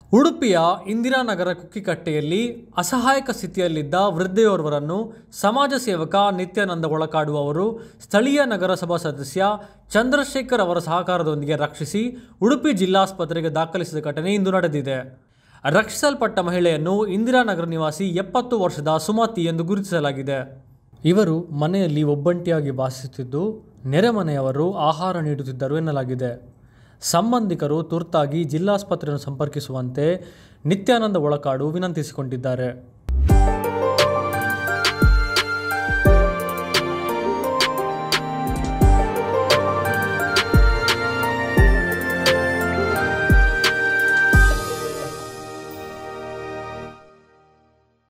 ಉಡುಪಿಯ ಇಂದಿರಾನಗರ ಕುಕ್ಕಿಕಟ್ಟೆಯಲ್ಲಿ ಅಸಹಾಯಕ ಸ್ಥಿತಿಯಲ್ಲಿದ್ದ ವೃದ್ಧೆಯೋರ್ವರನ್ನು ಸಮಾಜ ಸೇವಕ ನಿತ್ಯಾನಂದ ಒಳಕಾಡುವವರು ಸ್ಥಳೀಯ ನಗರಸಭಾ ಸದಸ್ಯ ಚಂದ್ರಶೇಖರ್ ಅವರ ಸಹಕಾರದೊಂದಿಗೆ ರಕ್ಷಿಸಿ ಉಡುಪಿ ಜಿಲ್ಲಾಸ್ಪತ್ರೆಗೆ ದಾಖಲಿಸಿದ ಘಟನೆ ಇಂದು ನಡೆದಿದೆ ರಕ್ಷಿಸಲ್ಪಟ್ಟ ಮಹಿಳೆಯನ್ನು ಇಂದಿರಾನಗರ ನಿವಾಸಿ ಎಪ್ಪತ್ತು ವರ್ಷದ ಸುಮತಿ ಎಂದು ಗುರುತಿಸಲಾಗಿದೆ ಇವರು ಮನೆಯಲ್ಲಿ ಒಬ್ಬಂಟಿಯಾಗಿ ವಾಸಿಸುತ್ತಿದ್ದು ನೆರೆಮನೆಯವರು ಆಹಾರ ನೀಡುತ್ತಿದ್ದರು ಎನ್ನಲಾಗಿದೆ ಸಂಬಂಧಿಕರು ತುರ್ತಾಗಿ ಜಿಲ್ಲಾಸ್ಪತ್ರೆಯನ್ನು ಸಂಪರ್ಕಿಸುವಂತೆ ನಿತ್ಯಾನಂದ ಒಳಕಾಡು ವಿನಂತಿಸಿಕೊಂಡಿದ್ದಾರೆ